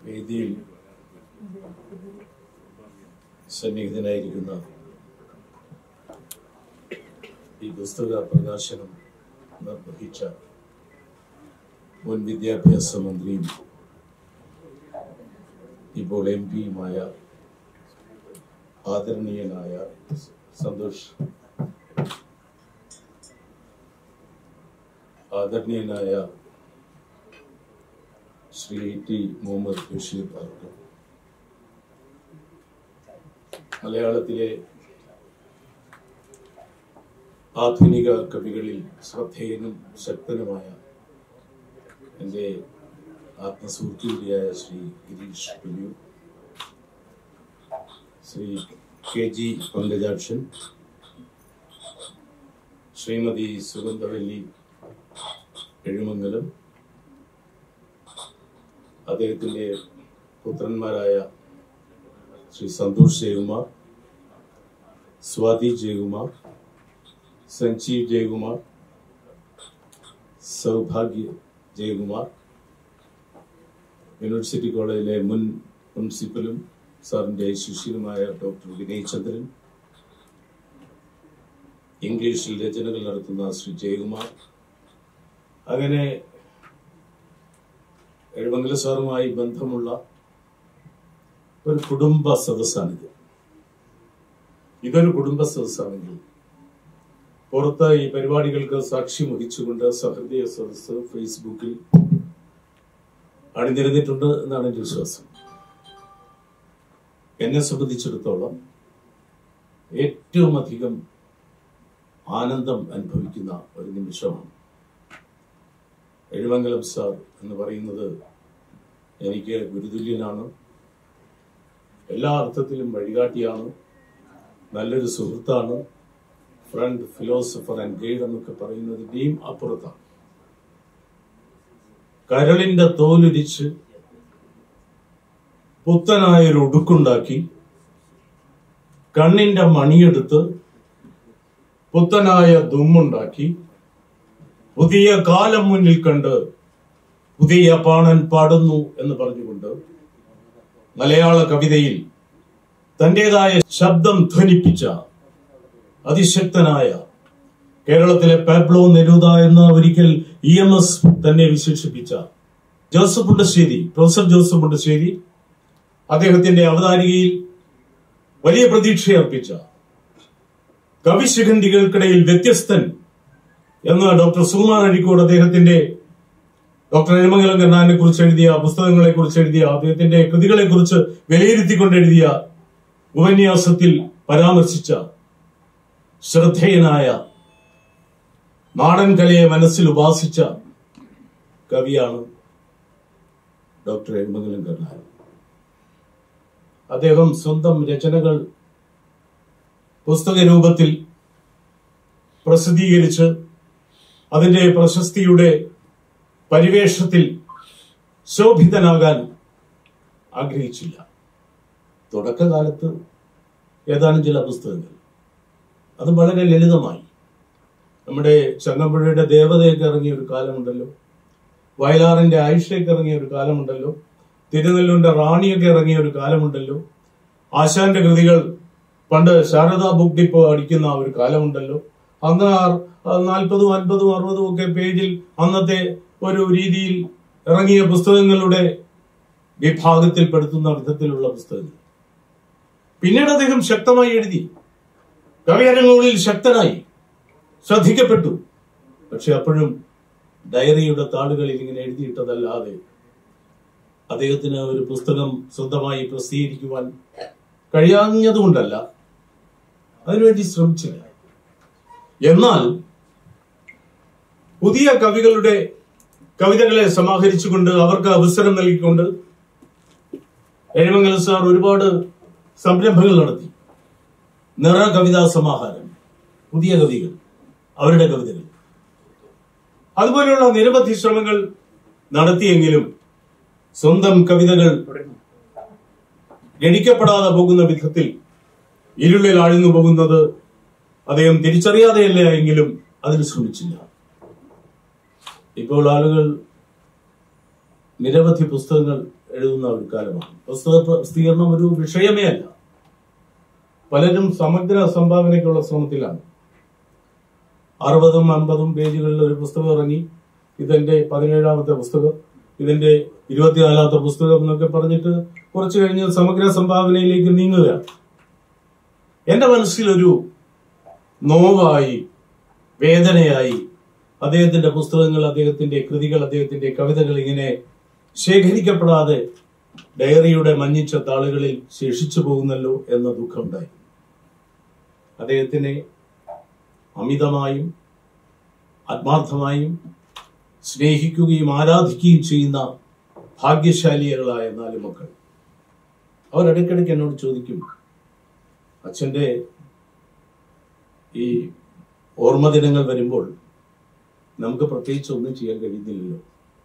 വേദിയിൽ സന്നിഹിതനായിരിക്കുന്ന ഈ പുസ്തക പ്രകാശനം നിർവഹിച്ച മുൻ വിദ്യാഭ്യാസ മന്ത്രിയും ഇപ്പോൾ എം പിയുമായ ആദരണീയനായ സന്തോഷ് ആദരണീയനായ ശ്രീ ടി മുഹമ്മദ് ബഷീർ അവർക്ക് മലയാളത്തിലെ ആധുനിക കവികളിൽ ശ്രദ്ധേയനും ശക്തനുമായ എൻ്റെ ആത്മസുഹൃത്തു കൂടിയായ ശ്രീ ഗിരീഷ് പുലിയൂർ ശ്രീ കെ ജി പങ്കജാക്ഷൻ ശ്രീമതി സുഗന്ധവല്ലി എഴുമംഗലം അദ്ദേഹത്തിൻ്റെ പുത്രന്മാരായ ശ്രീ സന്തോഷ് ജയകുമാർ സ്വാതി ജയകുമാർ സഞ്ജീവ് ജയകുമാർ സൗഭാഗ്യ ജയകുമാർ യൂണിവേഴ്സിറ്റി കോളേജിലെ മുൻ പ്രിൻസിപ്പലും സാറിൻ്റെ ശിഷ്യനുമായ ഡോക്ടർ വിനയ് ചന്ദ്രൻ ഇംഗ്ലീഷിൽ രചനകൾ നടത്തുന്ന ശ്രീ ജയകുമാർ അങ്ങനെ എഴുമംഗല സാറുമായി ബന്ധമുള്ള ഒരു കുടുംബ സദസ്സാണിത് ഇതൊരു കുടുംബ സദസ്സാണെങ്കിൽ പുറത്ത് ഈ പരിപാടികൾക്ക് സാക്ഷ്യം വഹിച്ചുകൊണ്ട് സഹൃദയ സദസ്സ് ഫേസ്ബുക്കിൽ അണിനിരന്നിട്ടുണ്ട് എന്നാണ് എൻ്റെ വിശ്വാസം എന്നെ സംബന്ധിച്ചിടത്തോളം ഏറ്റവും അധികം ആനന്ദം അനുഭവിക്കുന്ന ഒരു നിമിഷമാണ് എഴുമംഗലം സാർ എന്ന് പറയുന്നത് എനിക്ക് ഗുരുതുല്യനാണ് എല്ലാ അർത്ഥത്തിലും വഴികാട്ടിയാണ് നല്ലൊരു സുഹൃത്താണ് ഫ്രണ്ട് ഫിലോസഫർ ആൻഡ് ഗൈഡ് എന്നൊക്കെ പറയുന്നതിന്റെയും അപ്പുറത്താണ് കരളിന്റെ തോലുരിച്ച് പുത്തനായൊരു ഉടുക്കുണ്ടാക്കി കണ്ണിന്റെ മണിയെടുത്ത് പുത്തനായ ദുമ്മുണ്ടാക്കി പുതിയ കാലം മുന്നിൽ കണ്ട് പുതിയ പാണൻ പാടുന്നു എന്ന് പറഞ്ഞുകൊണ്ട് മലയാള കവിതയിൽ തന്റേതായ ശബ്ദം ധ്വനിപ്പിച്ച അതിശക്തനായ കേരളത്തിലെ പാബ്ലോ നെരൂദ എന്ന ഒരിക്കൽ ഇ എം എസ് തന്നെ വിശേഷിപ്പിച്ച Joseph Mundassery professor Joseph Mundassery അദ്ദേഹത്തിന്റെ അവതാരികയിൽ വലിയ പ്രതീക്ഷയർപ്പിച്ച കവിശിഖണ്ഡികൾക്കിടയിൽ വ്യത്യസ്തൻ എന്ന് ഡോക്ടർ സുകുമാർ അഴിക്കോട് അദ്ദേഹത്തിന്റെ ഡോക്ടർ എഴുമംഗലം കണ്ണാനെ കുറിച്ച് എഴുതിയ പുസ്തകങ്ങളെ കുറിച്ച് എഴുതിയ അദ്ദേഹത്തിന്റെ കൃതികളെ കുറിച്ച് വിലയിരുത്തിക്കൊണ്ട് എഴുതിയ ഉപന്യാസത്തിൽ പരാമർശിച്ച ശ്രദ്ധേയനായ നാടൻ കലയെ മനസ്സിൽ ഉപാസിച്ച കവിയാണ് ഡോക്ടർ എഴുമംഗലം കണ്ണാൻ അദ്ദേഹം സ്വന്തം രചനകൾ പുസ്തക രൂപത്തിൽ പ്രസിദ്ധീകരിച്ച് അതിന്റെ പ്രശസ്തിയുടെ പരിവേഷത്തിൽ ശോഭിതനാകാൻ ആഗ്രഹിച്ചില്ല തുടക്കകാലത്ത് ഏതാനും ചില പുസ്തകങ്ങൾ അത് വളരെ ലളിതമായി നമ്മുടെ ചങ്ങമ്പുഴയുടെ ദേവതയൊക്കെ ഇറങ്ങിയ ഒരു കാലമുണ്ടല്ലോ വയലാറിന്റെ ആയിഷയൊക്കെ ഇറങ്ങിയ ഒരു കാലമുണ്ടല്ലോ തിരുനെല്ലൂരിന്റെ റാണിയൊക്കെ ഇറങ്ങിയ ഒരു കാലമുണ്ടല്ലോ ആശാന്റെ കൃതികൾ പണ്ട് ശാരദാ ബുക്ക് ഡിപ്പോ അടിക്കുന്ന ഒരു കാലമുണ്ടല്ലോ അന്ന് നാൽപ്പതും അൻപതും അറുപതും ഒക്കെ പേജിൽ അന്നത്തെ ഒരു രീതിയിൽ ഇറങ്ങിയ പുസ്തകങ്ങളുടെ വിഭാഗത്തിൽപ്പെടുത്തുന്ന വിധത്തിലുള്ള പുസ്തകങ്ങൾ പിന്നീട് അദ്ദേഹം ശക്തമായി എഴുതി കവിയരങ്ങുകളിൽ ശക്തനായി ശ്രദ്ധിക്കപ്പെട്ടു പക്ഷെ അപ്പോഴും ഡയറിയുടെ താളുകളിൽ ഇങ്ങനെ എഴുതിയിട്ടതല്ലാതെ അദ്ദേഹത്തിന് ഒരു പുസ്തകം സ്വന്തമായി പ്രസിദ്ധീകരിക്കുവാൻ കഴിയാഞ്ഞതുകൊണ്ടല്ല അതിനുവേണ്ടി ശ്രമിച്ചില്ല എന്നാൽ പുതിയ കവികളുടെ കവിതകളെ സമാഹരിച്ചുകൊണ്ട് അവർക്ക് അവസരം നൽകിക്കൊണ്ട് എഴുമംഗലം സാർ ഒരുപാട് സംരംഭങ്ങൾ നടത്തി നിറ കവിതാ സമാഹാരം പുതിയ കവികൾ അവരുടെ കവിതകൾ അതുപോലെയുള്ള നിരവധി ശ്രമങ്ങൾ നടത്തിയെങ്കിലും സ്വന്തം കവിതകൾ ഗണിക്കപ്പെടാതെ പോകുന്ന വിധത്തിൽ ഇരുളിൽ ആഴ്ന്നു പോകുന്നത് അദ്ദേഹം തിരിച്ചറിയാതെയല്ല എങ്കിലും അതിന് ശ്രമിച്ചില്ല ഇപ്പോൾ ആളുകൾ നിരവധി പുസ്തകങ്ങൾ എഴുതുന്ന ഒരു കാലമാണ് പുസ്തക പ്രസിദ്ധീകരണം ഒരു വിഷയമേ അല്ല പലരും സമഗ്ര സംഭാവനയ്ക്കുള്ള ശ്രമത്തിലാണ് അറുപതും അമ്പതും പേജുകളിൽ ഒരു പുസ്തകം ഇറങ്ങി ഇതെന്റെ പതിനേഴാമത്തെ പുസ്തകം ഇതിന്റെ ഇരുപത്തിനാലാമത്തെ പുസ്തകം എന്നൊക്കെ പറഞ്ഞിട്ട് കുറച്ചു കഴിഞ്ഞ് സമഗ്ര സംഭാവനയിലേക്ക് നീങ്ങുകയാണ് എന്റെ മനസ്സിലൊരു നോവായി വേദനയായി അദ്ദേഹത്തിന്റെ പുസ്തകങ്ങൾ അദ്ദേഹത്തിന്റെ കൃതികൾ അദ്ദേഹത്തിന്റെ കവിതകൾ ഇങ്ങനെ ശേഖരിക്കപ്പെടാതെ ഡയറിയുടെ മഞ്ഞിച്ച താളുകളിൽ ശേഷിച്ചു പോകുന്നല്ലോ എന്ന ദുഃഖമുണ്ടായി അദ്ദേഹത്തിനെ അമിതമായും ആത്മാർത്ഥമായും സ്നേഹിക്കുകയും ആരാധിക്കുകയും ചെയ്യുന്ന ഭാഗ്യശാലികളായ നാല് മക്കൾ അവർ ഇടയ്ക്കിടയ്ക്ക് എന്നോട് ചോദിക്കും അച്ഛന്റെ ഈ ഓർമ്മ ദിനങ്ങൾ വരുമ്പോൾ നമുക്ക് പ്രത്യേകിച്ച് ഒന്നും ചെയ്യാൻ കഴിയുന്നില്ലല്ലോ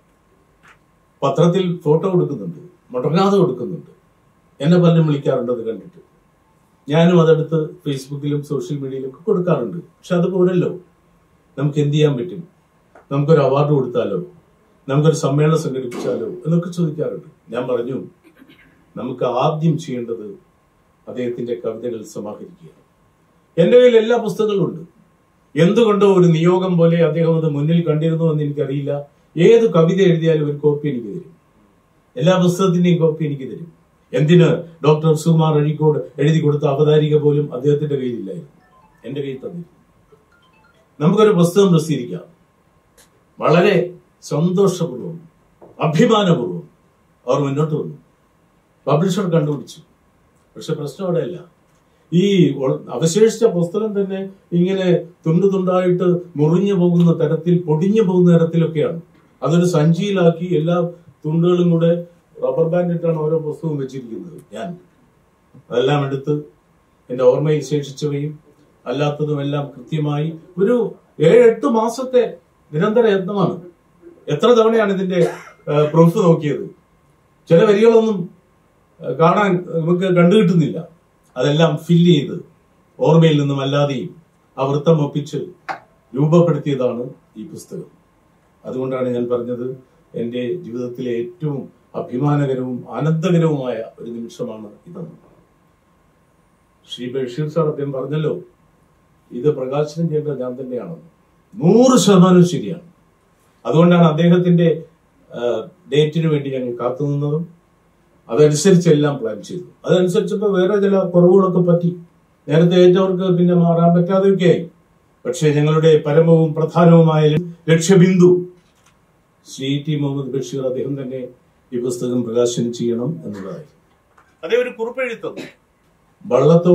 പത്രത്തിൽ ഫോട്ടോ കൊടുക്കുന്നുണ്ട് മുടങ്ങാതെ കൊടുക്കുന്നുണ്ട് എന്നെ പലരും വിളിക്കാറുണ്ട് അത് കണ്ടിട്ട് ഞാനും അതെടുത്ത് ഫേസ്ബുക്കിലും സോഷ്യൽ മീഡിയയിലും ഒക്കെ കൊടുക്കാറുണ്ട് പക്ഷെ അത് പോരല്ലോ നമുക്ക് എന്ത് ചെയ്യാൻ പറ്റും നമുക്കൊരു അവാർഡ് കൊടുത്താലോ നമുക്കൊരു സമ്മേളനം സംഘടിപ്പിച്ചാലോ എന്നൊക്കെ ചോദിക്കാറുണ്ട് ഞാൻ പറഞ്ഞു നമുക്ക് ആദ്യം ചെയ്യേണ്ടത് അദ്ദേഹത്തിന്റെ കവിതകൾ സമാഹരിക്കുക എന്റെ കയ്യിൽ എല്ലാ പുസ്തകങ്ങളും ഉണ്ട് എന്തുകൊണ്ടോ ഒരു നിയോഗം പോലെ അദ്ദേഹം അത് മുന്നിൽ കണ്ടിരുന്നു എന്ന് എനിക്കറിയില്ല ഏത് കവിത എഴുതിയാലും ഒരു കോപ്പി എനിക്ക് തരും എല്ലാ പുസ്തകത്തിന്റെയും കോപ്പി എനിക്ക് തരും എന്തിന് ഡോക്ടർ സുകുമാർ അഴീക്കോട് എഴുതി കൊടുത്ത അവതാരിക പോലും അദ്ദേഹത്തിന്റെ കയ്യിലില്ലായിരുന്നു എന്റെ കയ്യിൽ തന്നിരുന്നു നമുക്കൊരു പുസ്തകം പ്രസിദ്ധീകരിക്കാം വളരെ സന്തോഷപൂർവ്വം അഭിമാനപൂർവ്വം അവർ മുന്നോട്ട് വന്നു പബ്ലിഷർ കണ്ടുപിടിച്ചു പക്ഷെ പ്രശ്നം അവിടെയല്ല ഈ ഒ- അവശേഷിച്ച പുസ്തകം തന്നെ ഇങ്ങനെ തുണ്ടു തുണ്ടായിട്ട് മുറിഞ്ഞു പോകുന്ന തരത്തിൽ പൊടിഞ്ഞു പോകുന്ന തരത്തിലൊക്കെയാണ് അതൊരു സഞ്ചിയിലാക്കി എല്ലാ തുണ്ടുകളും കൂടെ റബ്ബർ ബാൻഡ് ഇട്ടാണ് ഓരോ പുസ്തകവും വെച്ചിരിക്കുന്നത് ഞാൻ അതെല്ലാം എടുത്ത് എന്റെ ഓർമ്മയിൽ ശേഷിച്ചവയും അല്ലാത്തതും എല്ലാം കൃത്യമായി ഒരു ഏഴെട്ട് മാസത്തെ നിരന്തര യത്നമാണ് എത്ര തവണയാണ് ഇതിന്റെ പ്രൂഫ് നോക്കിയത് ചില വരികളൊന്നും ആ, കാണാൻ നമുക്ക് കണ്ടുകിട്ടുന്നില്ല അതെല്ലാം ഫില്ല് ചെയ്ത് ഓർമ്മയിൽ നിന്നും അല്ലാതെയും ആ വൃത്തം ഒപ്പിച്ച് രൂപപ്പെടുത്തിയതാണ് ഈ പുസ്തകം അതുകൊണ്ടാണ് ഞാൻ പറഞ്ഞത് എൻ്റെ ജീവിതത്തിലെ ഏറ്റവും അഭിമാനകരവും ആനന്ദകരവുമായ ഒരു നിമിഷമാണ് ഇതെന്ന് ശ്രീ ബഷീർ സാർ അദ്ദേഹം പറഞ്ഞല്ലോ ഇത് പ്രകാശനം ചെയ്യേണ്ടത് ഞാൻ തന്നെയാണെന്ന് നൂറ് ശതമാനം ശരിയാണ് അതുകൊണ്ടാണ് അദ്ദേഹത്തിന്റെ ആ, ഡേറ്റിന് വേണ്ടി ഞങ്ങൾ കാത്തുനിന്നതും അതനുസരിച്ച് എല്ലാം പ്ലാൻ ചെയ്തു അതനുസരിച്ചപ്പോൾ വേറെ ചില കുറവുകളൊക്കെ പറ്റി നേരത്തെ ഏറ്റവർക്ക് പിന്നെ മാറാൻ പറ്റാതെയൊക്കെ ആയി പക്ഷേ ഞങ്ങളുടെ പരമവും പ്രധാനവുമായ ലക്ഷ്യബിന്ദു ശ്രീ ടി മുഹമ്മദ് ബഷീർ അദ്ദേഹം തന്നെ ഈ പുസ്തകം പ്രകാശനം ചെയ്യണം എന്നതായി അതേ ഒരു കുറിപ്പെഴുത്തം വള്ളത്തോൾ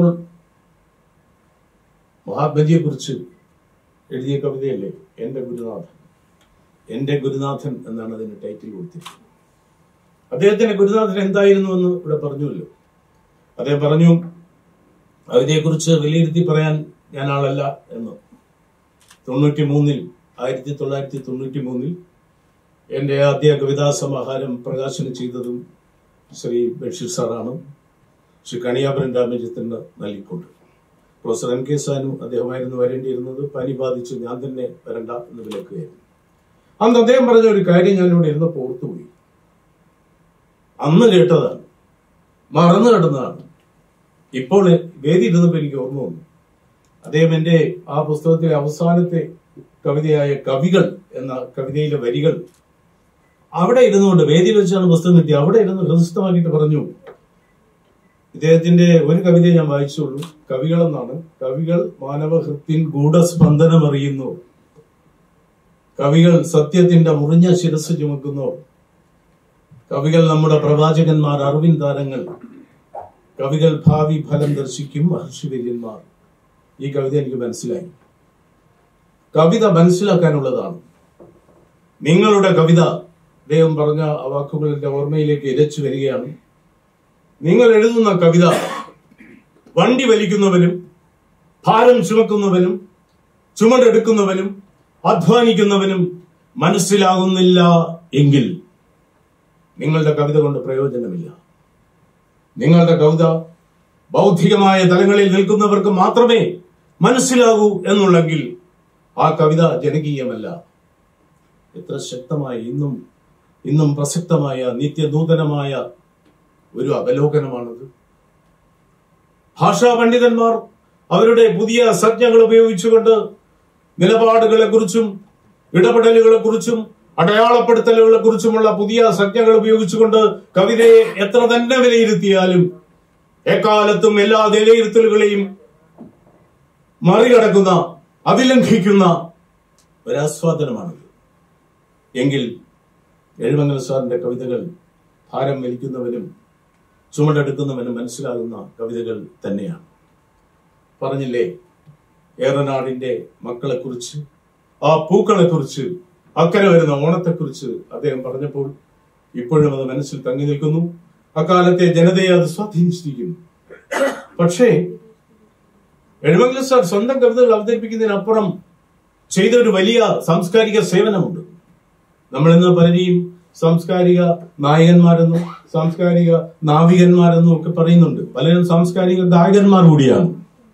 മഹാത്മജിയെ കുറിച്ച് എഴുതിയ കവിതയല്ലേ എന്റെ ഗുരുനാഥൻ എന്റെ ഗുരുനാഥൻ എന്നാണ് അതിന് ടൈറ്റിൽ കൊടുത്തിരിക്കുന്നത് അദ്ദേഹത്തിന്റെ ഗുരുനാഥൻ എന്തായിരുന്നു എന്ന് ഇവിടെ പറഞ്ഞുവല്ലോ അദ്ദേഹം പറഞ്ഞു കവിതയെക്കുറിച്ച് വിലയിരുത്തി പറയാൻ ഞാൻ ആളല്ല എന്ന് തൊണ്ണൂറ്റി മൂന്നിൽ ആയിരത്തി തൊള്ളായിരത്തി തൊണ്ണൂറ്റി മൂന്നിൽ എന്റെ ആദ്യ കവിതാ സമാഹാരം പ്രകാശനം ചെയ്തതും ശ്രീ ബഷീർ സാറാണ് ശ്രീ കണിയാപുരം രാമചന്ദ്രന് നൽകിക്കൊണ്ട് പ്രൊഫസർ എം കെ സാനു അദ്ദേഹമായിരുന്നു വരേണ്ടിയിരുന്നത് പനി ബാധിച്ച് ഞാൻ തന്നെ വരണ്ട എന്ന് വിലക്കുകയായിരുന്നു അന്ന് അദ്ദേഹം പറഞ്ഞ ഒരു കാര്യം ഞാനിവിടെ ഇരുന്ന് ഓർത്തുപോയി അന്ന് കേട്ടതാണ് മറന്നു കിടന്നതാണ് ഇപ്പോൾ വേദി ഇരുന്നപ്പോൾ എനിക്ക് ഓർമ്മ വന്നു അദ്ദേഹം എന്റെ ആ പുസ്തകത്തിലെ അവസാനത്തെ കവിതയായ കവികൾ എന്ന കവിതയിലെ വരികൾ അവിടെ ഇരുന്നുകൊണ്ട് വേദിയിൽ വെച്ചാണ് പുസ്തകം കിട്ടിയത് അവിടെ ഇരുന്ന് ഹൃദയസ്ഥമാക്കിയിട്ട് പറഞ്ഞു ഇദ്ദേഹത്തിന്റെ ഒരു കവിതയെ ഞാൻ വായിച്ചുള്ളൂ കവികൾ എന്നാണ് കവികൾ മാനവഹൃത്തിൻ ഗൂഢസ്പന്ദനം അറിയുന്നു കവികൾ സത്യത്തിന്റെ മുറിഞ്ഞ ശിരസ് ചുമക്കുന്നു കവികൾ നമ്മുടെ പ്രവാചകന്മാർ അറിവിൻ താരങ്ങൾ കവികൾ ഭാവി ഫലം ദർശിക്കും മഹർഷിവര്യന്മാർ ഈ കവിത എനിക്ക് മനസ്സിലായി കവിത മനസ്സിലാക്കാനുള്ളതാണ് നിങ്ങളുടെ കവിത അദ്ദേഹം പറഞ്ഞ ആ വാക്കുകൾ എന്റെ ഓർമ്മയിലേക്ക് ഇരച്ചു വരികയാണ് നിങ്ങൾ എഴുതുന്ന കവിത വണ്ടി വലിക്കുന്നവനും ഭാരം ചുമക്കുന്നവനും ചുമടെടുക്കുന്നവനും അധ്വാനിക്കുന്നവനും മനസ്സിലാകുന്നില്ല എങ്കിൽ നിങ്ങളുടെ കവിത കൊണ്ട് പ്രയോജനമില്ല നിങ്ങളുടെ കവിത ബൗദ്ധികമായ തലങ്ങളിൽ നിൽക്കുന്നവർക്ക് മാത്രമേ മനസ്സിലാകൂ എന്നുള്ളെങ്കിൽ ആ കവിത ജനകീയമല്ല എത്ര ശക്തമായി ഇന്നും ഇന്നും പ്രസക്തമായ നിത്യനൂതനമായ ഒരു അവലോകനമാണത് ഭാഷാ പണ്ഡിതന്മാർ അവരുടെ പുതിയ സംജ്ഞകൾ ഉപയോഗിച്ചുകൊണ്ട് നിലപാടുകളെ കുറിച്ചും ഇടപെടലുകളെ കുറിച്ചും അടയാളപ്പെടുത്തലുകളെ കുറിച്ചുമുള്ള പുതിയ സംജ്ഞകൾ ഉപയോഗിച്ചുകൊണ്ട് കവിതയെ എത്ര തന്നെ വിലയിരുത്തിയാലും എക്കാലത്തും എല്ലാ വിലയിരുത്തലുകളെയും മറികടക്കുന്ന അതിലംഘിക്കുന്ന ഒരാസ്വാദനമാണിത് എങ്കിൽ എഴുമംഗൽ സാറിന്റെ കവിതകൾ ഭാരം വലിക്കുന്നവനും ചുമടെടുക്കുന്നവനും മനസ്സിലാകുന്ന കവിതകൾ തന്നെയാണ് പറഞ്ഞില്ലേ ഏറനാടിന്റെ മക്കളെക്കുറിച്ച് ആ പൂക്കളെക്കുറിച്ച് അക്കരെ വരുന്ന ഓണത്തെക്കുറിച്ച് അദ്ദേഹം പറഞ്ഞപ്പോൾ ഇപ്പോഴും അത് മനസ്സിൽ തങ്ങി നിൽക്കുന്നു അക്കാലത്തെ ജനതയെ അത് സ്വാധീനിച്ചിരിക്കുന്നു പക്ഷേ എഴുമംഗല സാർ സ്വന്തം കവിതകൾ അവതരിപ്പിക്കുന്നതിനപ്പുറം ചെയ്ത ഒരു വലിയ സാംസ്കാരിക സേവനമുണ്ട് നമ്മൾ ഇന്ന് പലരെയും സാംസ്കാരിക നായകന്മാരെന്നും സാംസ്കാരിക നാവികന്മാരെന്നും ഒക്കെ പറയുന്നുണ്ട് പലരും സാംസ്കാരിക ഗായകന്മാർ കൂടിയാണ്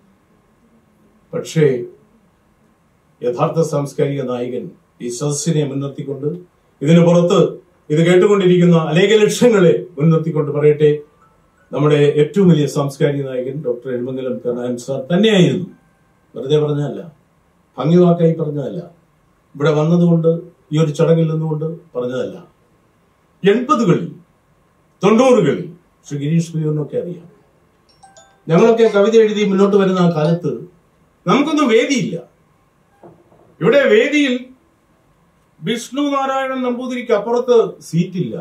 പക്ഷേ യഥാർത്ഥ സാംസ്കാരിക നായകൻ ഈ സദസ്സിനെ മുൻനിർത്തിക്കൊണ്ട് ഇതിന് പുറത്ത് ഇത് കേട്ടുകൊണ്ടിരിക്കുന്ന അനേക ലക്ഷ്യങ്ങളെ മുൻനിർത്തിക്കൊണ്ട് പറയട്ടെ നമ്മുടെ ഏറ്റവും വലിയ സാംസ്കാരിക നായകൻ ഡോക്ടർ എഴുമംഗലം കരുണാകരൻ സാർ തന്നെയായിരുന്നു വെറുതെ പറഞ്ഞതല്ല ഭംഗിവാക്കായി പറഞ്ഞതല്ല ഇവിടെ വന്നതുകൊണ്ട് ഈ ഒരു ചടങ്ങിൽ നിന്നുകൊണ്ട് പറഞ്ഞതല്ല എൺപതുകളിൽ തൊണ്ണൂറുകളിൽ ശ്രീ ഗിരീഷ് പുലിയൂരിനൊക്കെ അറിയാം ഞങ്ങളൊക്കെ കവിത എഴുതി മുന്നോട്ട് വരുന്ന ആ കാലത്ത് നമുക്കൊന്നും വേദിയില്ല ഇവിടെ വേദിയിൽ വിഷ്ണു നാരായണൻ നമ്പൂതിരിക്ക് അപ്പുറത്ത് സീറ്റില്ല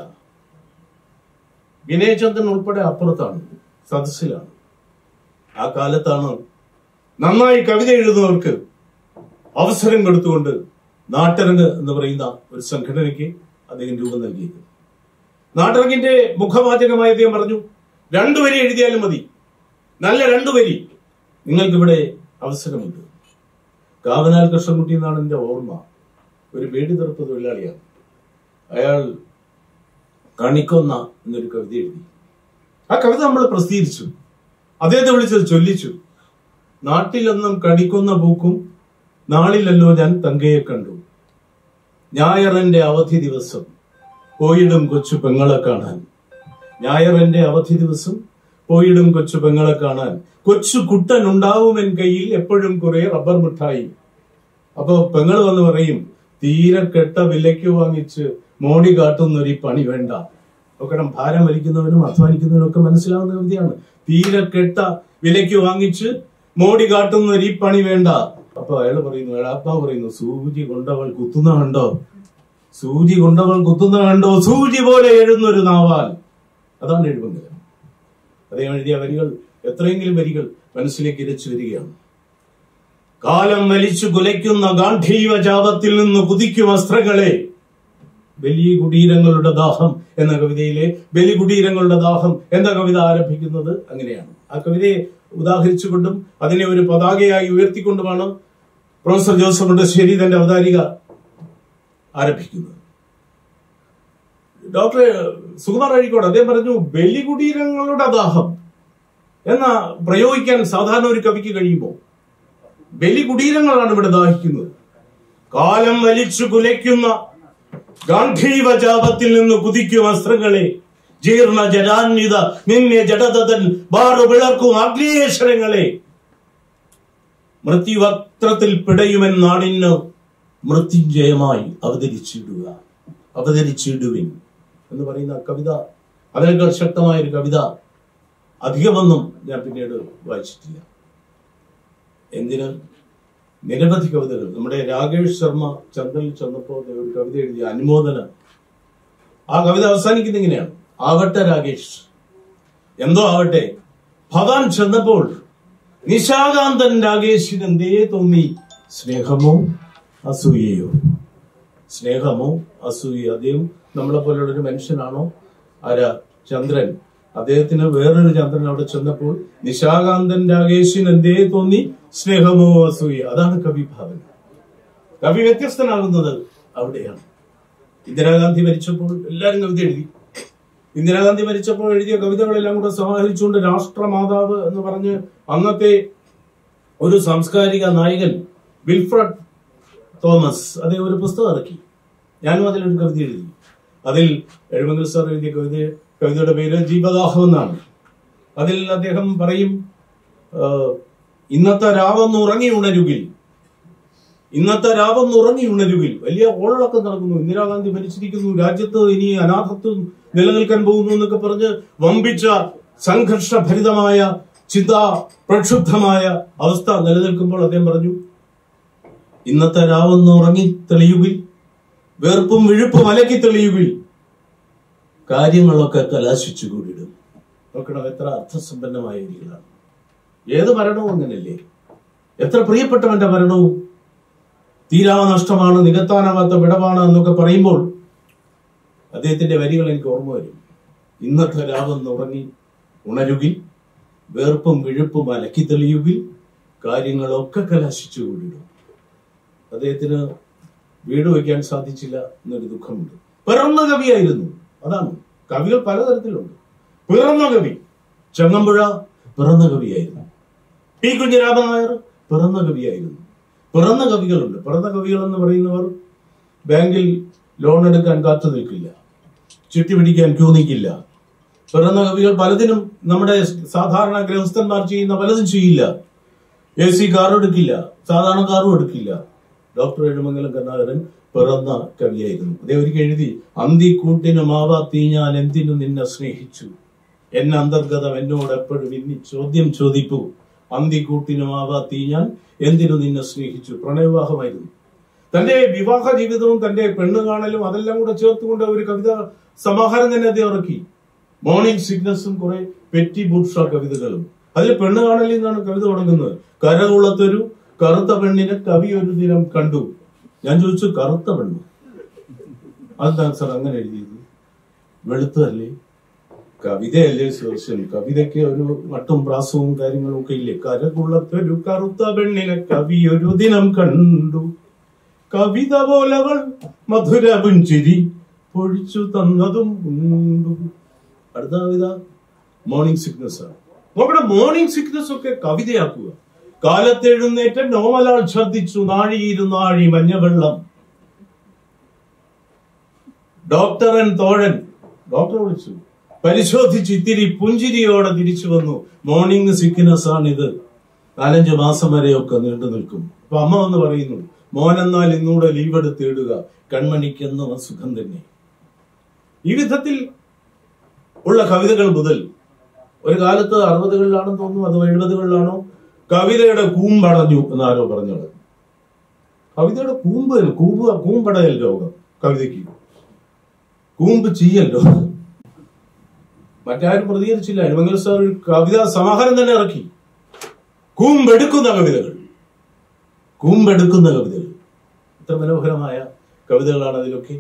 വിനയചന്ദ്രൻ ഉൾപ്പെടെ അപ്പുറത്താണ് സദസ്സിലാണ് ആ കാലത്താണ് നന്നായി കവിത എഴുതുന്നവർക്ക് അവസരം കൊടുത്തുകൊണ്ട് നാട്ടരങ്ങ് എന്ന് പറയുന്ന ഒരു സംഘടനയ്ക്ക് അദ്ദേഹം രൂപം നൽകിയത് നാട്ടരങ്ങിന്റെ മുഖവാചകമായി അദ്ദേഹം പറഞ്ഞു രണ്ടു വരി എഴുതിയാലും മതി നല്ല രണ്ടു വരി നിങ്ങൾക്കിവിടെ അവസരമുണ്ട് കാവനാൽ കൃഷ്ണൻകുട്ടി എന്നാണ് എന്റെ ഓർമ്മ ഒരു വേടി തെറുപ്പ് തൊഴിലാളിയാണ് അയാൾ കണിക്കൊന്ന എന്നൊരു കവിത എഴുതി ആ കവിത നമ്മൾ പ്രസിദ്ധീകരിച്ചു അദ്ദേഹത്തെ വിളിച്ചത് ചൊല്ലിച്ചു നാട്ടിലൊന്നും കണിക്കൊന്ന പൂക്കും നാളിലല്ലോ ഞാൻ തങ്കയെ കണ്ടു ഞായറന്റെ അവധി ദിവസം പോയിടും കൊച്ചു പെങ്ങളെ കാണാൻ ഞായറന്റെ അവധി ദിവസം പോയിടും കൊച്ചു പെങ്ങളെ കാണാൻ കൊച്ചു കുട്ടൻ ഉണ്ടാവുമെൻ കയ്യിൽ എപ്പോഴും കുറെ റബ്ബർ മിഠായി അപ്പൊ പെങ്ങൾ വന്ന് പറയും തീരെ കെട്ട വിലയ്ക്ക് വാങ്ങിച്ച് മോടി കാട്ടുന്നൊരു ഈ പണി വേണ്ട ഒക്കെ ഭാരം വലിക്കുന്നവനും അധ്വാനിക്കുന്നവനും ഒക്കെ മനസ്സിലാവുന്ന കവിതയാണ് തീരെ കെട്ട വിലയ്ക്ക് വാങ്ങിച്ച് മോടി കാട്ടുന്നൊരു ഈ പണി വേണ്ട അപ്പൊ അയാൾ പറയുന്നു അയാളപ്പ പറയുന്നു സൂചി കൊണ്ടവൾ കുത്തുന്ന കണ്ടോ സൂചി കൊണ്ടവൾ കുത്തുന്ന കണ്ടോ സൂചി പോലെ എഴുന്നൊരു നാവാൽ അതാണ് എഴുപങ്കലം അദ്ദേഹം എഴുതിയ വരികൾ എത്രയെങ്കിലും വരികൾ മനസ്സിലേക്ക് ഇരച്ചു വരികയാണ് കാലം വലിച്ചു കുലയ്ക്കുന്ന ഗാന്ധീവ ജാപത്തിൽ നിന്ന് കുതിക്കും വസ്ത്രങ്ങളെ ബലി കുടീരങ്ങളുടെ ദാഹം എന്ന കവിതയിലെ ബലി കുടീരങ്ങളുടെ ദാഹം എന്ന കവിത ആരംഭിക്കുന്നത് അങ്ങനെയാണ് ആ കവിതയെ ഉദാഹരിച്ചുകൊണ്ടും അതിനെ ഒരു പതാകയായി ഉയർത്തിക്കൊണ്ടുമാണ് പ്രൊഫസർ ജോസഫ് മുണ്ടശ്ശേരി തന്റെ അവതാരിക ആരംഭിക്കുന്നത് ഡോക്ടർ സുകുമാർ അഴീക്കോട് അദ്ദേഹം പറഞ്ഞു ബലികുടീരങ്ങളുടെ ദാഹം എന്ന പ്രയോഗിക്കാൻ സാധാരണ ഒരു കവിക്ക് കഴിയുമോ ബലികുടീരങ്ങളാണ് ഇവിടെ ദാഹിക്കുന്നത് കാലം വലിച്ചു കുലയ്ക്കുന്ന ഗാന്ധീവ ജാപത്തിൽ നിന്ന് കുതിക്കും വസ്ത്രങ്ങളെ ജീർണ ജലാന്വിത നിന്നെ ജഡതൻ ബാറു വിളക്കും അഗ്നേശ്വരങ്ങളെ മൃത്യുവക്ത്രത്തിൽ പിടയുമെൻ നാടിന് മൃത്യുഞ്ജയമായി അവതരിച്ചിടുക അവതരിച്ചിടുവിൻ എന്ന് പറയുന്ന കവിത അതിനേക്കാൾ ശക്തമായ ഒരു കവിത അധികമൊന്നും ഞാൻ പിന്നീട് വായിച്ചിട്ടില്ല എന്തിന് നിരവധി കവിതകൾ നമ്മുടെ രാകേഷ് ശർമ്മ ചന്ദ്രനിൽ ചെന്നപ്പോൾ ഒരു കവിത എഴുതിയ അനുമോദന ആ കവിത അവസാനിക്കുന്ന ഇങ്ങനെയാണ് ആവട്ടെ രാകേഷ് എന്തോ ആവട്ടെ ഭവാൻ ചെന്നപ്പോൾ നിശാകാന്തൻ രാകേഷിന് എന്തേ തോന്നി സ്നേഹമോ അസൂയയോ സ്നേഹമോ അസൂയ അദ്ദേഹം നമ്മളെ പോലുള്ള ഒരു മനുഷ്യനാണോ ആരാ ചന്ദ്രൻ അദ്ദേഹത്തിന് വേറൊരു ചന്ദ്രൻ അവിടെ ചെന്നപ്പോൾ നിശാകാന്തൻ രാകേഷിന് എന്തേ തോന്നി സ്നേഹമോ അസൂയ അതാണ് കവി ഭാവന കവി വ്യത്യസ്തനാകുന്നത് അവിടെയാണ് ഇന്ദിരാഗാന്ധി മരിച്ചപ്പോൾ എല്ലാവരും കവിത എഴുതി ഇന്ദിരാഗാന്ധി മരിച്ചപ്പോൾ എഴുതിയ കവിതകളെല്ലാം കൂടെ സമാഹരിച്ചുകൊണ്ട് രാഷ്ട്രമാതാവ് എന്ന് പറഞ്ഞ് അന്നത്തെ ഒരു സാംസ്കാരിക നായകൻ വിൽഫ്രഡ് തോമസ് അദ്ദേഹം ഒരു പുസ്തകം ഇറക്കി ഞാനും അതിലൊരു കവിത എഴുതി അതിൽ എഴുമങ്കൽ സാർ എഴുതിയ കവിത കവിതയുടെ പേര് ജീവദാഹം എന്നാണ് അതിൽ അദ്ദേഹം പറയും ആ, ഇന്നത്തെ രാവൊന്ന് ഉറങ്ങി ഉണരുകിൽ ഇന്നത്തെ രാവൊന്ന് ഉറങ്ങി ഉണരുകിൽ വലിയ ഓളൊക്കെ നടക്കുന്നു ഇന്ദിരാഗാന്ധി ഭരിച്ചിരിക്കുന്നു രാജ്യത്ത് ഇനി അനാഥത്വം നിലനിൽക്കാൻ പോകുന്നു എന്നൊക്കെ പറഞ്ഞ് വമ്പിച്ച സംഘർഷഭരിതമായ ചിന്ത പ്രക്ഷുബ്ധമായ അവസ്ഥ നിലനിൽക്കുമ്പോൾ അദ്ദേഹം പറഞ്ഞു ഇന്നത്തെ രാവൊന്ന് ഉറങ്ങി തെളിയുകിൽ വേർപ്പും വിഴുപ്പും അലക്കി തെളിയുകിൽ കാര്യങ്ങളൊക്കെ കലാശിച്ചു കൂടിയിടും നോക്കണം എത്ര അർത്ഥസമ്പന്നമായ രീതികളാണ് ഏത് മരണവും അങ്ങനല്ലേ എത്ര പ്രിയപ്പെട്ടവന്റെ മരണവും തീരാ നഷ്ടമാണ് നികത്താനാവാത്ത വിടവാണ് എന്നൊക്കെ പറയുമ്പോൾ അദ്ദേഹത്തിന്റെ വരികൾ എനിക്ക് ഓർമ്മ വരും ഇന്നത്തെ രാവെന്ന് ഉറങ്ങി ഉണരുകിൽ വേർപ്പും വിഴുപ്പും അലക്കി തെളിയുകിൽ കാര്യങ്ങളൊക്കെ കലാശിച്ചു കൂടിയിടും അദ്ദേഹത്തിന് വീട് വയ്ക്കാൻ സാധിച്ചില്ല എന്നൊരു ദുഃഖമുണ്ട് പിറന്ന കവിയായിരുന്നു അതാണ് കവികൾ പലതരത്തിലുണ്ട് പിറന്ന കവി ചങ്ങമ്പുഴ പിറന്ന കവിയായിരുന്നു പി കുഞ്ഞിരാമൻ നായർ പിറന്ന കവിയായിരുന്നു പിറന്ന കവികളുണ്ട് പിറന്ന കവികൾ എന്ന് പറയുന്നവർ ബാങ്കിൽ ലോൺ എടുക്കാൻ കാത്തു നിൽക്കില്ല ചുറ്റി പിടിക്കാൻ ക്യൂ നിൽക്കില്ല പിറന്ന കവികൾ പലതിനും നമ്മുടെ സാധാരണ ഗൃഹസ്ഥന്മാർ ചെയ്യുന്ന പലതും ചെയ്യില്ല എ സി കാർ എടുക്കില്ല സാധാരണ കാറും എടുക്കില്ല ഡോക്ടർ എഴുമംഗലം കരുണാകരൻ പിറന്ന കവിയായിരുന്നു അദ്ദേഹം ഒരിക്കൽ എഴുതി അന്തി കൂട്ടിന് മാവാത്തി ഞാൻ എന്തിനു നിന്നെ സ്നേഹിച്ചു എന്നെ അന്തർഗതം എന്നോട് എപ്പോഴും ഇനി ചോദ്യം ചോദിപ്പു അന്തി കൂട്ടിന് മാവാത്തി ഞാൻ എന്തിനു നിന്നെ സ്നേഹിച്ചു പ്രണയവിവാഹമായിരുന്നു തന്റെ വിവാഹ ജീവിതവും തന്റെ പെണ്ണ് കാണലും അതെല്ലാം കൂടെ ചേർത്തുകൊണ്ട് ഒരു കവിത സമാഹാരം തന്നെ അദ്ദേഹം ഇറക്കി മോർണിംഗ് സിഗ്നസും കുറെ പെറ്റി ബുർഷ കവിതകളും അതിൽ പെണ്ണ് കാണലിൽ നിന്നാണ് കവിത തുടങ്ങുന്നത് കരകുളത്തൊരു കറുത്ത പെണ്ണിനെ കവി ഒരു ദിനം കണ്ടു ഞാൻ ചോദിച്ചു കറുത്ത പെണ്ണ് അതെന്താണ് സാർ അങ്ങനെ എഴുതിയത് വെളുത്തതല്ലേ കവിതയല്ലേ സോഷ്യൽ കവിതയ്ക്ക് ഒരു മട്ടും പ്രാസവും കാര്യങ്ങളും ഒക്കെ ഇല്ലേ കരകുളത്തൊരു കറുത്ത പെണ്ണിനെ കവി ഒരു ദിനം കണ്ടു കവിത പോലവൾ മധുര പുഞ്ചിരി പൊഴിച്ചു തന്നതും ഉണ്ടു അടുത്ത കവിത മോർണിംഗ് സിക്നസ് ആണ് നോക്കട്ടെ മോർണിംഗ് സിക്നസ് ഒക്കെ കവിതയാക്കുക കാലത്തെഴുന്നേറ്റ നോമലാൾ ഛർദിച്ചു നാഴിയിരുന്നാഴി മഞ്ഞവെള്ളം ഡോക്ടറൻ തോഴൻ ഡോക്ടർ വിളിച്ചു പരിശോധിച്ച് ഇത്തിരി പുഞ്ചിരിയോടെ തിരിച്ചു വന്നു മോർണിംഗ് സിക്നസ് ആണിത് നാലഞ്ച് മാസം വരെയൊക്കെ നീണ്ടു നിൽക്കും അപ്പൊ അമ്മ വന്ന് പറയുന്നു മോനെന്നാൽ ഇന്നൂടെ ലീവ് എടുത്ത് ഇടുക കൺമണിക്കെന്നും അസുഖം തന്നെ ഈ വിധത്തിൽ ഉള്ള കവിതകൾ മുതൽ ഒരു കാലത്ത് അറുപതുകളിലാണെന്ന് തോന്നുന്നു അതോ എഴുപതുകളിലാണോ കവിതയുടെ കൂമ്പടഞ്ഞു എന്ന് ആരോ പറഞ്ഞത് കവിതയുടെ കൂമ്പ് കൂമ്പ് കൂമ്പടയൽ രോഗം കവിതയ്ക്ക് കൂമ്പ് ചീയൽ രോഗം മറ്റാരും പ്രതികരിച്ചില്ല അരുമംഗൽ സാർ ഒരു കവിതാ സമാഹാരം തന്നെ ഇറക്കി കൂമ്പെടുക്കുന്ന കവിതകൾ കൂമ്പെടുക്കുന്ന കവിതകൾ എത്ര മനോഹരമായ കവിതകളാണ് അതിലൊക്കെ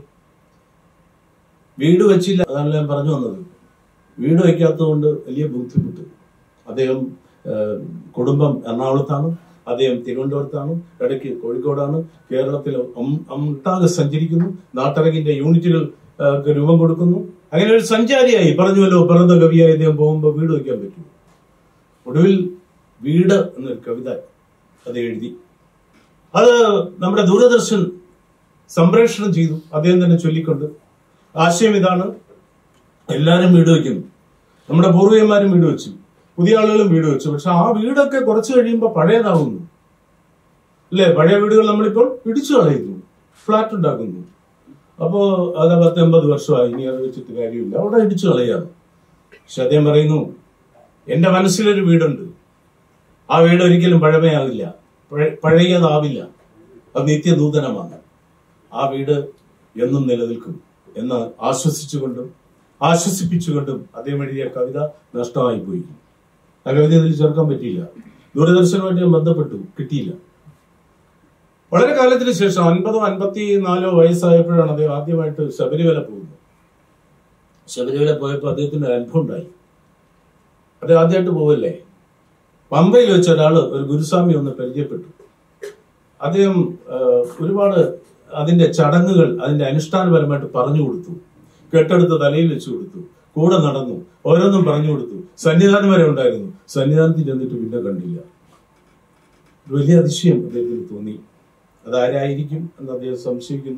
വീട് വെച്ചില്ല അതാണ് ഞാൻ പറഞ്ഞു വന്നത് വീട് വയ്ക്കാത്തതുകൊണ്ട് വലിയ ബുദ്ധിമുട്ട് അദ്ദേഹം ആ, കുടുംബം എറണാകുളത്താണ് അദ്ദേഹം തിരുവനന്തപുരത്താണ് ഇടയ്ക്ക് കോഴിക്കോടാണ് കേരളത്തിൽ ഒം- ഒട്ടാകെ സഞ്ചരിക്കുന്നു നാട്ടരങ്ങിന്റെ യൂണിറ്റുകൾ ആ, ക്ക് രൂപം കൊടുക്കുന്നു അങ്ങനെ ഒരു സഞ്ചാരിയായി പറഞ്ഞുവല്ലോ പിറന്ന കവിയായി അദ്ദേഹം പോകുമ്പോൾ വീട് വയ്ക്കാൻ പറ്റും ഒടുവിൽ വീട് എന്നൊരു കവിത അത് എഴുതി അത് നമ്മുടെ ദൂരദർശൻ സംപ്രേഷണം ചെയ്തു അദ്ദേഹം തന്നെ ചൊല്ലിക്കൊണ്ട് ആശയം ഇതാണ് എല്ലാരും വീട് വെക്കുന്നു നമ്മുടെ പൂർവികന്മാരും വീട് വെച്ചു പുതിയ ആളുകളും വീട് വെച്ചു പക്ഷെ ആ വീടൊക്കെ കുറച്ച് കഴിയുമ്പോൾ പഴയതാവുന്നു അല്ലെ പഴയ വീടുകൾ നമ്മളിപ്പോൾ ഇടിച്ചു കളയുന്നു ഫ്ലാറ്റ് ഉണ്ടാക്കുന്നു അപ്പോ അത് പത്ത് എൺപത് വർഷമായി ഇനി അത് വെച്ചിട്ട് കാര്യമില്ല അവിടെ ഇടിച്ചു കളയാണ് പക്ഷെ അദ്ദേഹം പറയുന്നു എന്റെ മനസ്സിലൊരു വീടുണ്ട് ആ വീട് ഒരിക്കലും പഴമയാവില്ല പഴ- പഴയതാവില്ല അത് നിത്യനൂതനമാണ് ആ വീട് എന്നും നിലനിൽക്കും എന്ന് ആശ്വസിച്ചുകൊണ്ടും ആശ്വസിപ്പിച്ചുകൊണ്ടും അദ്ദേഹം എഴുതിയ കവിത നഷ്ടമായി പോയി ആ കവിത ഇതിൽ ചേർക്കാൻ പറ്റിയില്ല ദൂരദർശനുമായിട്ട് ഞാൻ ബന്ധപ്പെട്ടു കിട്ടിയില്ല വളരെ കാലത്തിന് ശേഷം അൻപതോ അൻപത്തി നാലോ വയസ്സായപ്പോഴാണ് അദ്ദേഹം ആദ്യമായിട്ട് ശബരിമല പോകുന്നത് ശബരിമല പോയപ്പോൾ അദ്ദേഹത്തിന് ഒരു അനുഭവം ഉണ്ടായി അദ്ദേഹം ആദ്യമായിട്ട് പോവല്ലേ പമ്പയിൽ വെച്ച ഒരാള് ഒരു ഗുരുസ്വാമി ഒന്ന് പരിചയപ്പെട്ടു അദ്ദേഹം ആ, ഒരുപാട് അതിന്റെ ചടങ്ങുകൾ അതിന്റെ അനുഷ്ഠാനപരമായിട്ട് പറഞ്ഞു കൊടുത്തു കെട്ടെടുത്ത് തലയിൽ വെച്ചു കൊടുത്തു കൂടെ നടന്നു ഓരോന്നും പറഞ്ഞു കൊടുത്തു സന്നിധാനം വരെ ഉണ്ടായിരുന്നു സന്നിധാനത്തിൽ ചെന്നിട്ട് പിന്നെ കണ്ടില്ല ഒരു വലിയ അതിശയം അദ്ദേഹത്തിന് തോന്നി അതാരായിരിക്കും എന്ന് അദ്ദേഹം സംശയിക്കുന്നു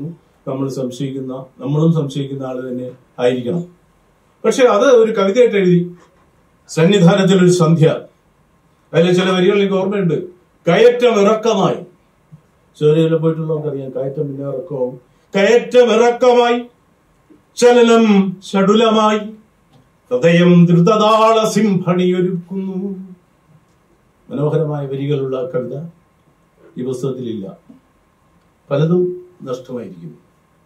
നമ്മൾ സംശയിക്കുന്ന നമ്മളും സംശയിക്കുന്ന ആള് തന്നെ ആയിരിക്കണം പക്ഷെ അത് ഒരു കവിതയായിട്ട് എഴുതി സന്നിധാനത്തിൽ ഒരു സന്ധ്യ അതിലെ ചില വരികൾ എനിക്ക് ഓർമ്മയുണ്ട് കയറ്റം ഇറക്കമായി ചെറിയ പോയിട്ടുള്ളവർക്ക് അറിയാം കയറ്റം പിന്നെ ഇറക്കമാവും കയറ്റം ഇറക്കമായി ചലനം ഷഡുലമായി ഹൃദയം ദ്രുതതാള സിംഹണിയൊരുക്കുന്നു മനോഹരമായ വരികളുള്ള കവിത ഈ പുസ്തകത്തിലില്ല പലതും നഷ്ടമായിരിക്കുന്നു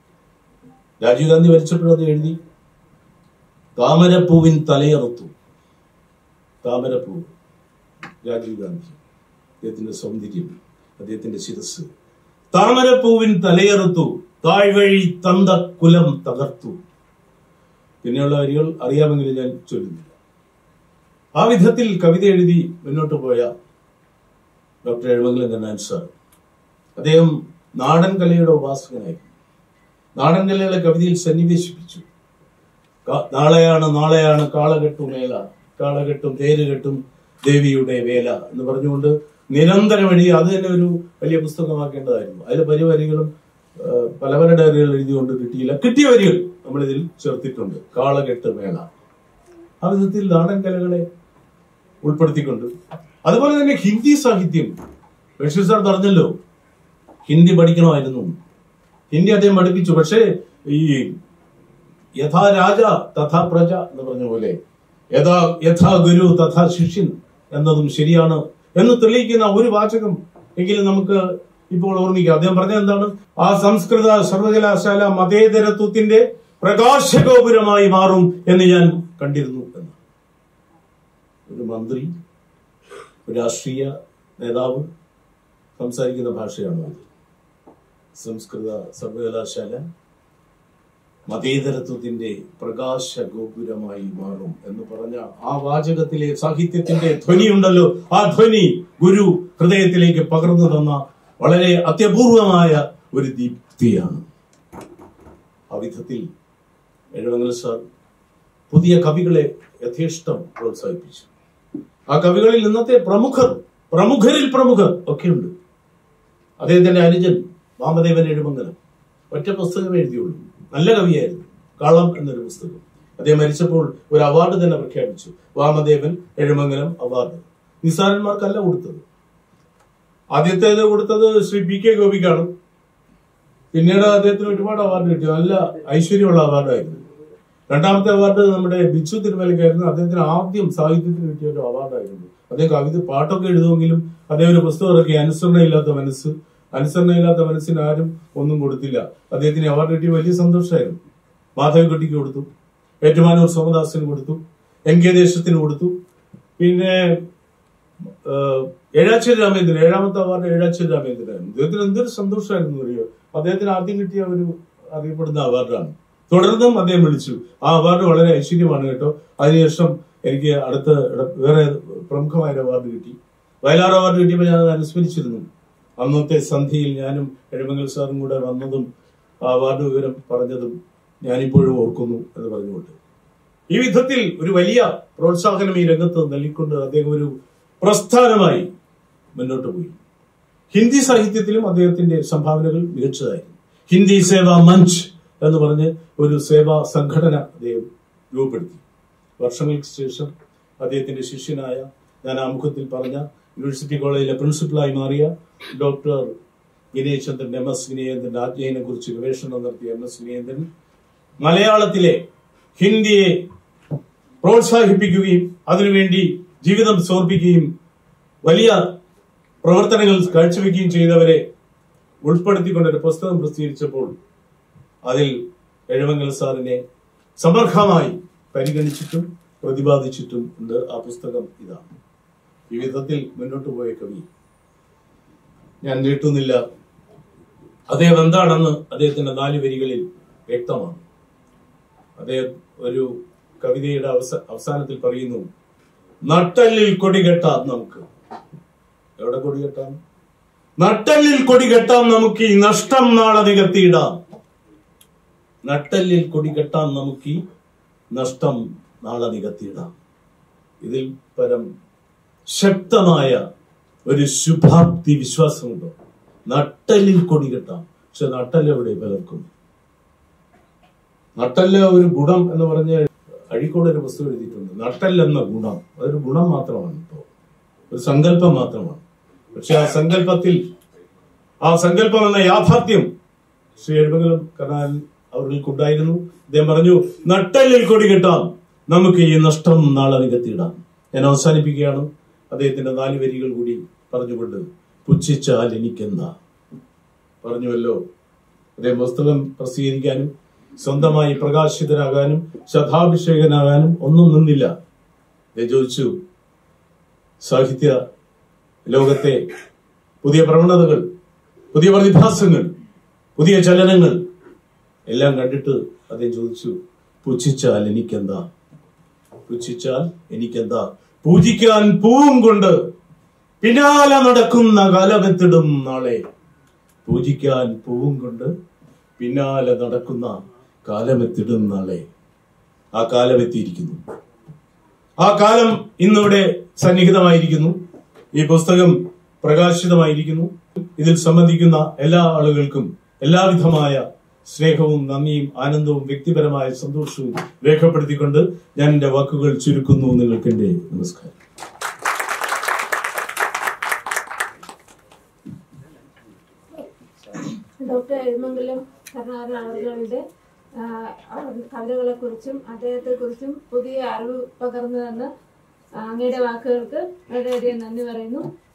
രാജീവ് ഗാന്ധി മരിച്ചപ്പോഴത് എഴുതി താമരപ്പൂവിൻ തലയറുത്തു താമരപ്പൂവ് രാജീവ് ഗാന്ധി അദ്ദേഹത്തിന്റെ സൗന്ദര്യം അദ്ദേഹത്തിന്റെ ശിരസ് താമരപ്പൂവിൻ തലയറുത്തു താഴ്വഴി തന്ത കുലം തകർത്തു പിന്നെയുള്ള വരികൾ അറിയാമെങ്കിലും ഞാൻ ചൊല്ലുന്നില്ല ആ വിധത്തിൽ കവിത എഴുതി മുന്നോട്ട് പോയ ഡോക്ടർ എഴുമംഗലം കണ്ണാൻ സാർ അദ്ദേഹം നാടൻ കലയുടെ ഉപാസകനായിരുന്നു നാടൻ കലയുടെ കവിതയിൽ സന്നിവേശിപ്പിച്ചു ക- നാളെയാണ് നാളെയാണ് കാളകെട്ടും മേല കാളകെട്ടും തേരുകെട്ടും ദേവിയുടെ വേല എന്ന് പറഞ്ഞുകൊണ്ട് നിരന്തരം എഴുതി അത് തന്നെ ഒരു വലിയ പുസ്തകമാക്കേണ്ടതായിരുന്നു അതിലെ പല വരികളും ആ, പല പല ഡയറികൾ എഴുതിക്കൊണ്ട് കിട്ടിയില്ല കിട്ടിയ വരികൾ നമ്മളിതിൽ ചേർത്തിട്ടുണ്ട് കാളകെട്ട് മേള ആ വിധത്തിൽ നാടൻ കലകളെ ഉൾപ്പെടുത്തിക്കൊണ്ട് അതുപോലെ തന്നെ ഹിന്ദി സാഹിത്യം ബഷീർ സാർ പറഞ്ഞല്ലോ ഹിന്ദി പഠിക്കണമായിരുന്നു ഹിന്ദി അദ്ദേഹം പഠിപ്പിച്ചു പക്ഷേ ഈ യഥാ രാജ തഥാ പ്രജ എന്ന് പറഞ്ഞ പോലെ യഥാ യഥാ ഗുരു തഥാ ശിഷ്യൻ എന്നതും ശരിയാണ് എന്ന് തെളിയിക്കുന്ന ഒരു വാചകം എങ്കിലും നമുക്ക് ഇപ്പോൾ ഓർമ്മിക്കാം അദ്ദേഹം പറഞ്ഞത് എന്താണ് ആ സംസ്കൃത സർവകലാശാല മതേതരത്വത്തിന്റെ പ്രകാശഗോപുരമായി മാറും എന്ന് ഞാൻ കണ്ടിരുന്നു എന്ന് ഒരു മന്ത്രി ഒരു രാഷ്ട്രീയ നേതാവ് സംസാരിക്കുന്ന ഭാഷയാണ് അത് സംസ്കൃത സർവകലാശാല മതേതരത്വത്തിന്റെ പ്രകാശ ഗോപുരമായി മാറും എന്ന് പറഞ്ഞ ആ വാചകത്തിലെ സാഹിത്യത്തിന്റെ ധ്വനിയുണ്ടല്ലോ ആ ധ്വനി ഗുരു ഹൃദയത്തിലേക്ക് പകർന്നു തന്ന വളരെ അത്യപൂർവമായ ഒരു ദീപ്തിയാണ് ആ വിധത്തിൽ എഴുമംഗല സാർ പുതിയ കവികളെ യഥേഷ്ടം പ്രോത്സാഹിപ്പിച്ചു ആ കവികളിൽ ഇന്നത്തെ പ്രമുഖർ പ്രമുഖരിൽ പ്രമുഖർ ഒക്കെയുണ്ട് അദ്ദേഹത്തിന്റെ അനുജൻ വാമദേവൻ എഴുമംഗലം ഒറ്റ പുസ്തകമേ എഴുതിയുള്ളൂ നല്ല കവിയായിരുന്നു കളം എന്നൊരു പുസ്തകം അദ്ദേഹം മരിച്ചപ്പോൾ ഒരു അവാർഡ് തന്നെ പ്രഖ്യാപിച്ചു വാമദേവൻ എഴുമംഗലം അവാർഡ് നിസാരന്മാർക്കല്ല കൊടുത്തത് ആദ്യത്തേത് കൊടുത്തത് ശ്രീ പി കെ ഗോപിക്കാണ് പിന്നീട് അദ്ദേഹത്തിന് ഒരുപാട് അവാർഡ് കിട്ടി നല്ല ഐശ്വര്യമുള്ള അവാർഡായിരുന്നു രണ്ടാമത്തെ അവാർഡ് നമ്മുടെ ബിച്ചു തിരുമലക്കായിരുന്നു അദ്ദേഹത്തിന് ആദ്യം സാഹിത്യത്തിന് കിട്ടിയ ഒരു അവാർഡായിരുന്നു അദ്ദേഹം കവിത പാട്ടൊക്കെ എഴുതുമെങ്കിലും അദ്ദേഹം ഒരു പുസ്തകം ഇറക്കി അനുസരണയില്ലാത്ത മനസ്സ് അനുസരണയില്ലാത്ത മനസ്സിന് ആരും ഒന്നും കൊടുത്തില്ല അദ്ദേഹത്തിന് അവാർഡ് കിട്ടിയ വലിയ സന്തോഷമായിരുന്നു മാധവിക്കുട്ടിക്ക് കൊടുത്തു ഏറ്റുമാനൂർ സോമദാസിന് കൊടുത്തു എം കെ ദേശത്തിന് കൊടുത്തു പിന്നെ ഏഹ്, ഏഴാച്ചേരി രാമേന്ദ്രൻ ഏഴാമത്തെ അവാർഡ് ഏഴാച്ചേരി രാമേന്ദ്രനായിരുന്നു അദ്ദേഹത്തിന് എന്തൊരു സന്തോഷമായിരുന്നു അറിയോ അദ്ദേഹത്തിന് ആദ്യം കിട്ടിയ ഒരു അറിയപ്പെടുന്ന അവാർഡാണ് തുടർന്നും അദ്ദേഹം വിളിച്ചു ആ അവാർഡ് വളരെ ഐശ്വര്യമാണ് കേട്ടോ അതിനുശേഷം എനിക്ക് അടുത്ത ഇട- വേറെ പ്രമുഖമായ ഒരു അവാർഡ് കിട്ടി വയലാർ അവാർഡ് കിട്ടിയപ്പോൾ ഞാൻ അത് അനുസ്മരിച്ചിരുന്നു അന്നത്തെ സന്ധ്യയിൽ ഞാനും എഴുമംഗൽ സാറും കൂടെ വന്നതും ആ അവാർഡ് വിവരം പറഞ്ഞതും ഞാനിപ്പോഴും ഓർക്കുന്നു എന്ന് പറഞ്ഞുകൊണ്ട് ഈ വിധത്തിൽ ഒരു വലിയ പ്രോത്സാഹനം ഈ രംഗത്ത് നൽകിക്കൊണ്ട് അദ്ദേഹം ഒരു പ്രസ്ഥാനമായി മുന്നോട്ട് പോയി ഹിന്ദി സാഹിത്യത്തിലും അദ്ദേഹത്തിന്റെ സംഭാവനകൾ മികച്ചതായിരുന്നു ഹിന്ദി സേവാ മഞ്ച് എന്ന് പറഞ്ഞ് ഒരു സേവാ സംഘടന അദ്ദേഹം രൂപപ്പെടുത്തി വർഷങ്ങൾക്ക് ശേഷം അദ്ദേഹത്തിന്റെ ശിഷ്യനായ ഞാൻ ആമുഖത്തിൽ പറഞ്ഞ യൂണിവേഴ്സിറ്റി കോളേജിലെ പ്രിൻസിപ്പലായി മാറിയ doctor Vinayachandran M S Vinayendran ആജ്ഞയെ കുറിച്ച് ഗവേഷണം നടത്തിയ എം എസ് വിനയേന്ദ്രൻ മലയാളത്തിലെ ഹിന്ദിയെ പ്രോത്സാഹിപ്പിക്കുകയും അതിനുവേണ്ടി ജീവിതം സമർപ്പിക്കുകയും വലിയ പ്രവർത്തനങ്ങൾ കാഴ്ചവെക്കുകയും ചെയ്തവരെ ഉൾപ്പെടുത്തിക്കൊണ്ട് ഒരു പുസ്തകം പ്രസിദ്ധീകരിച്ചപ്പോൾ അതിൽ എഴുമംഗൽ സാറിനെ സമർഹമായി പരിഗണിച്ചിട്ടും പ്രതിപാദിച്ചിട്ടും ഉണ്ട് ആ പുസ്തകം ഇതാണ് ഈ വിധത്തിൽ മുന്നോട്ട് പോയ കവി ഞാൻ നീട്ടുന്നില്ല അദ്ദേഹം എന്താണെന്ന് അദ്ദേഹത്തിന്റെ നാല് വരികളിൽ വ്യക്തമാണ് അദ്ദേഹം ഒരു കവിതയുടെ അവസ അവസാനത്തിൽ പറയുന്നു നട്ടല്ലിൽ കൊടി കെട്ടാം നമുക്ക് എവിടെ കൊടി കെട്ടാം നട്ടല്ലിൽ കൊടി കെട്ടാം നമുക്ക് ഈ നഷ്ടം നാളെ നികത്തിയിടാം നട്ടല്ലിൽ കൊടി കെട്ടാം നമുക്ക് ഈ നഷ്ടം നാളെ നികത്തിയിടാം ഇതിൽ പരം ശക്തമായ ഒരു ശുഭാപ്തി വിശ്വാസമുണ്ടോ നട്ടല്ലിൽ കൊടി കെട്ടാം പക്ഷെ നട്ടല്ലെവിടെ പലർക്കും നട്ടല് ഒരു ഗുണം എന്ന് പറഞ്ഞ് അഴീക്കോട് ഒരു പുസ്തകം എഴുതിയിട്ടുണ്ട് നട്ടൽ എന്ന ഗുണം അതൊരു ഗുണം മാത്രമാണ് ഇപ്പോൾ ഒരു സങ്കല്പം മാത്രമാണ് പക്ഷെ ആ സങ്കല്പത്തിൽ ആ സങ്കല്പം എന്ന യാഥാർത്ഥ്യം ശ്രീ എഴുമംഗലം കർണാൻ അവർക്കുണ്ടായിരുന്നു അദ്ദേഹം പറഞ്ഞു നട്ടലിൽ കൊടി കെട്ടാം നമുക്ക് ഈ നഷ്ടം നാളെ നികത്തിയിടാം ഞാൻ അവസാനിപ്പിക്കുകയാണ് അദ്ദേഹത്തിന്റെ നാല് വരികൾ കൂടി പറഞ്ഞുകൊണ്ട് പുച്ഛിച്ചാൽ എനിക്കെന്താ പറഞ്ഞുവല്ലോ അദ്ദേഹം പുസ്തകം പ്രസിദ്ധീകരിക്കാനും സ്വന്തമായി പ്രകാശിതനാകാനും ശതാഭിഷേകനാകാനും ഒന്നും നിന്നില്ല അദ്ദേഹം ചോദിച്ചു സാഹിത്യ ലോകത്തെ പുതിയ പ്രവണതകൾ പുതിയ പ്രതിഭാസങ്ങൾ പുതിയ ചലനങ്ങൾ എല്ലാം കണ്ടിട്ട് അദ്ദേഹം ചോദിച്ചു പുച്ഛിച്ചാൽ എനിക്കെന്താ പുച്ഛിച്ചാൽ എനിക്കെന്താ പൂജിക്കാൻ പൂവും കൊണ്ട് പിന്നാലെ നടക്കുന്ന കാലമെത്തിടും നാളെ പൂജിക്കാൻ പൂവും കൊണ്ട് പിന്നാലെ നടക്കുന്ന കാലമെത്തിടും നാളെ ആ കാലം എത്തിയിരിക്കുന്നു ആ കാലം ഇന്നിവിടെ സന്നിഹിതമായിരിക്കുന്നു ഈ പുസ്തകം പ്രകാശിതമായിരിക്കുന്നു ഇതിൽ സംബന്ധിക്കുന്ന എല്ലാ ആളുകൾക്കും എല്ലാവിധമായ സ്നേഹവും നന്ദിയും ആനന്ദവും വ്യക്തിപരമായ സന്തോഷവും രേഖപ്പെടുത്തിക്കൊണ്ട് ഞാൻ എന്റെ വാക്കുകൾ ചുരുക്കുന്നു നിങ്ങൾക്ക് എന്റെ നമസ്കാരം ഡോക്ടർ എഴുമംഗലം കരുണാകരൻ അവர்களுടെ കവിതകളെ കുറിച്ചും അദ്ദേഹത്തെ കുറിച്ചും പുതിയ അറിവ് പകർന്നു തന്ന അങ്ങയുടെ വാക്കുകൾക്ക് വളരെയധികം നന്ദി പറയുന്നു